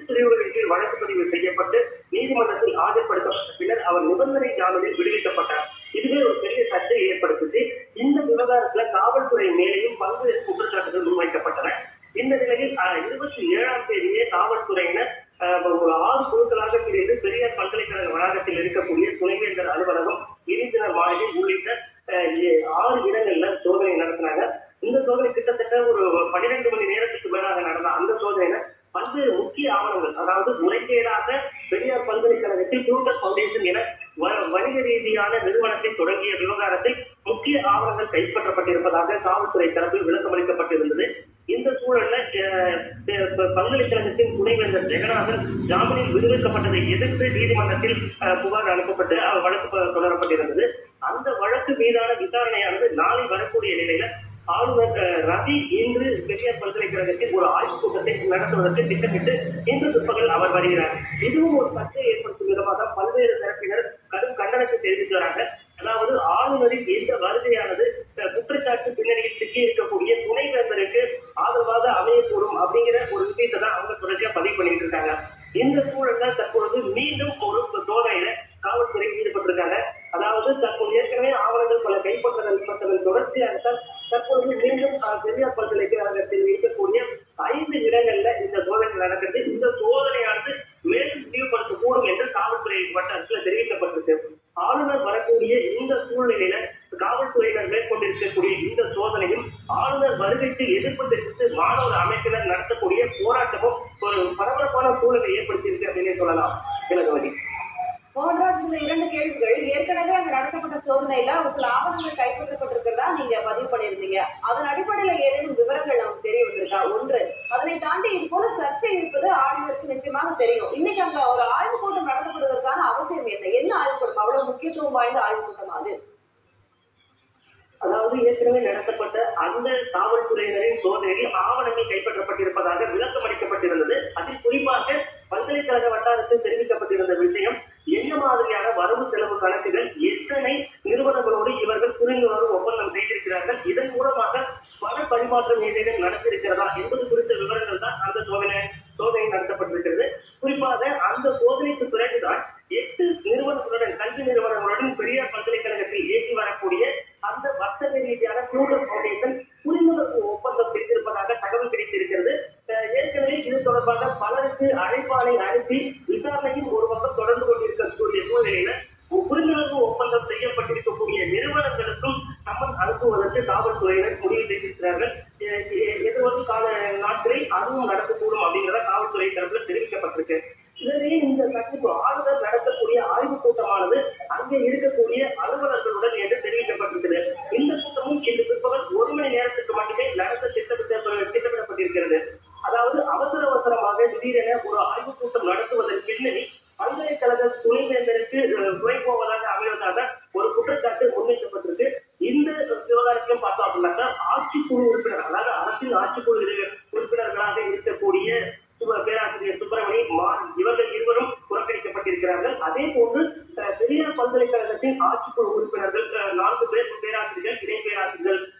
பிரிவுகளின் கீழ் வழக்கு பதிவு செய்யப்பட்டு நீதிமன்றத்தில் ஆஜர்படுத்தப்பட்ட பின்னர் அவர் நிபந்தனை ஜாமீனில் விடுவிக்கப்பட்டார் இதுவே ஒரு பெரிய சர்ச்சையை ஏற்படுத்திச்சு இந்த விவகாரத்துல காவல்துறை மேலேயும் பல்வேறு குற்றச்சாட்டுகள் முன்வைக்கப்பட்டன இந்த நிலையில் அஹ், இருபத்தி ஏழாம் தேதியே காவல்துறையினர் அஹ், ஒரு ஆறு குழுக்களாக பிரிந்து பெரியார் பல்கலைக்கழக வளாகத்தில் இருக்கக்கூடிய துணைவேந்தர் அலுவலகம் இரிஜினர் மாளிகை உள்ளிட்ட அஹ், ஏ- ஆறு இடங்கள்ல சோதனை நடத்தினாங்க இந்த சோதனை கிட்டத்தட்ட ஒரு பன்னிரெண்டு மணி நேரத்துக்கு மேலாக நடந்த அந்த சோதனையில பல்வேறு முக்கிய ஆவணங்கள் அதாவது முறைகேடாக பெரியார் பல்கலைக்கழகத்தில் ப்ளூட்டர் ஃபவுண்டேஷன் என வ- வணிக ரீதியான நிறுவனத்தை தொடங்கிய விவகாரத்தில் முக்கிய ஆவணங்கள் கைப்பற்றப்பட்டிருப்பதாக காவல்துறை தரப்பில் விளக்கமளிக்கப்பட்டிருந்தது இந்த சூழல்ல அஹ், அஹ், பல்கலைக்கழகத்தின் துணைவேந்தர் ஜெகநாதன் ஜாமீனில் விடுவிக்கப்பட்டதை எதிர்த்து நீதிமன்றத்தில் அஹ், புகார் அனுப்பப்பட்டு அவர் வழக்கு ப- தொடரப்பட்டிருந்தது அந்த வழக்கு மீதான விசாரணையானது நாளை வரக்கூடிய நிலையில ஆளுநர் அஹ், ரவி இன்று பெரியார் பல்கலைக்கழகத்தில் ஒரு ஆய்வுக் கூட்டத்தை நடத்துவதற்கு திட்டமிட்டு இன்று பிற்பகல் அவர் வருகிறார் இதுவும் ஒரு சர்ச்சையை ஏற்படுத்தும் விதமாக பல்வேறு தரப்பினர் கடும் கண்டனத்தை தெரிவித்து வராங்க அதாவது ஆளுநரின் இந்த வருகையானது அஹ், குற்றச்சாட்டு பின்னணியில் சிக்கி இருக்கக்கூடிய துணைவேந்தருக்கு ஆதரவாக அமையக்கூடும் அப்படிங்கிற ஒரு விஷயத்தை தான் அவங்க தொடர்ச்சியா பதிவு பண்ணிட்டு இருக்காங்க இந்த சூழல்ல தற்பொழுது மீண்டும் ஒரு சோதனையில காவல்துறை ஈடுபட்டிருக்காங்க அதாவது தற்போது ஏற்கனவே ஆவணங்கள் பல கைப்பற்றப்பட்டதன் தொடர்ச்சியாகத்தான் தற்பொழுது மீண்டும் அஹ், பெரியார் பல்கலைக்கழகத்தில் இருக்கக்கூடிய ஐந்து இடங்கள்ல இந்த சோதனை நடக்குது இந்த சோதனையானது மேலும் விரிவுபடுத்தக்கூடும் என்று காவல்துறை வட்டாரத்தில் தெரிவிக்கப்பட்டிருக்கு ஆளுநர் வரக்கூடிய இந்த சூழ்நிலையில காவல்துறையினர் மேற்கொண்டிருக்கக்கூடிய இந்த சோதனையும் ஆளுநர் வருகைக்கு எதிர்ப்பு தெரிவித்து மாணவர் அமைப்பினர் நடத்தக்கூடிய போராட்டமும் ஒரு பரபரப்பான சூழலை ஏற்படுத்தியிருக்கு அப்படின்னு சொல்லலாம் இலகவதி மோகன்ராஜ் இந்த இரண்டு கேள்விகள் ஏற்கனவே அங்க நடத்தப்பட்ட சோதனையில ஒரு சில ஆவணங்கள் கைப்பற்றப்பட்டிருக்கிறதா நீங்க பதிவு பண்ணியிருந்தீங்க அதன் அடிப்படையில ஏதேனும் விவரங்கள் நமக்கு தெரிய வந்திருக்கா ஒன்று அதனை தாண்டி இது போல சர்ச்சை இருப்பது ஆளுநருக்கு நிச்சயமாக தெரியும் இன்னைக்கு அங்க ஒரு ஆய்வுக் கூட்டம் நடத்தப்படுவதற்கான அவசியம் என்ன என்ன ஆய்வுக் கூட்டம் அவ்வளவு முக்கியத்துவம் வாய்ந்த ஆய்வுக் கூட்டம் அது அதாவது ஏற்கனவே நடத்தப்பட்ட அந்த காவல்துறையினரின் சோதனையில் ஆவணங்கள் கைப்பற்றப்பட்டிருப்பதாக விளக்கம் அளிக்கப்பட்டிருந்தது அதில் குறிப்பாக பல்கலைக்கழக வட்டாரத்தில் தெரிவிக்கப்பட்டிருந்த விஷயம் என்ன மாதிரியான வரவு செலவு கணக்குகள் எத்தனை நிறுவனங்களோடு இவர்கள் புரிந்துணர்வு ஒப்பந்தம் செய்திருக்கிறார்கள் இதன் மூலமாக பண பரிமாற்றம் ஏதேனும் நடந்திருக்கிறதா என்பது குறித்த விவரங்கள் தான் அந்த சோதனை சோதனை நடத்தப்பட்டிருக்கிறது குறிப்பாக அந்த சோதனைக்கு பிறகுதான் எட்டு நிறுவனங்களுடன் கல்வி நிறுவனங்களுடன் பெரியார் பல்கலைக்கழகத்தில் இயக்கி வரக்கூடிய அந்த வர்த்தக ரீதியான கூடுதல் ஃபவுண்டேஷன் புரிந்துணர்வு ஒப்பந்தம் செய்திருப்பதாக தகவல் கிடைத்திருக்கிறது அஹ் ஏற்கனவே இது தொடர்பாக பலருக்கு அழைப்பாணை அனுப்பி விசாரணையும் ஒரு பக்கம் தொடர்ந்து கொண்டிருக்கக்கூடிய சூழ்நிலையில புரிந்துணர்வு ஒப்பந்தம் செய்யப்பட்டிருக்கக்கூடிய நிறுவனங்களுக்கும் சம்மன் அனுப்புவதற்கு காவல்துறையினர் முடிவு செய்திருக்கிறார்கள் எ- எ- எதிர்வரும் கால நாட்களில் அதுவும் நடக்கக்கூடும் அப்படிங்கிறத காவல்துறை தரப்பில் தெரிவிக்கப்பட்டிருக்கு இதனையே இந்த கட்சிக்கு ஆளுநர் நடத்தக்கூடிய ஆய்வுக் கூட்டமானது அங்கே இருக்கக்கூடிய அலுவலர்களுடன் என்று தெரிவிக்கப்பட்டிருக்கிறது இந்த கூட்டமும் இன்று பிற்பகல் ஒரு மணி நேரத்துக்கு மட்டுமே நடத்த திட்டமிட்ட திட்டமிடப்பட்டிருக்கிறது அதாவது அவசர அவசரமாக திடீரென ஒரு ஆய்வுக் கூட்டம் நடத்துவதன் பின்னணி பல்கலைக்கழக துணைவேந்தருக்கு அஹ், குறை போவதாக அமைவதாக ஒரு குற்றச்சாட்டு முன்வைக்கப்பட்டிருக்கு இந்த விவகாரத்தையும் பார்த்தோம் அப்படின்னாக்கா ஆட்சிக்குழு உறுப்பினர் அதாவது அரசின் ஆட்சிக்குழு இரு- உறுப்பினர்களாக இருக்கக்கூடிய சுப- பேராசிரியர் சுப்பிரமணி மாறன் இவர்கள் இருவரும் புறக்கணிக்கப்பட்டிருக்கிறார்கள் அதே போன்று அஹ், பெரியார் பல்கலைக்கழகத்தின் ஆட்சிக்குழு உறுப்பினர்கள் அஹ், நான்கு பேர் பேராசிரியர்கள் இணை பேராசிரியர்கள்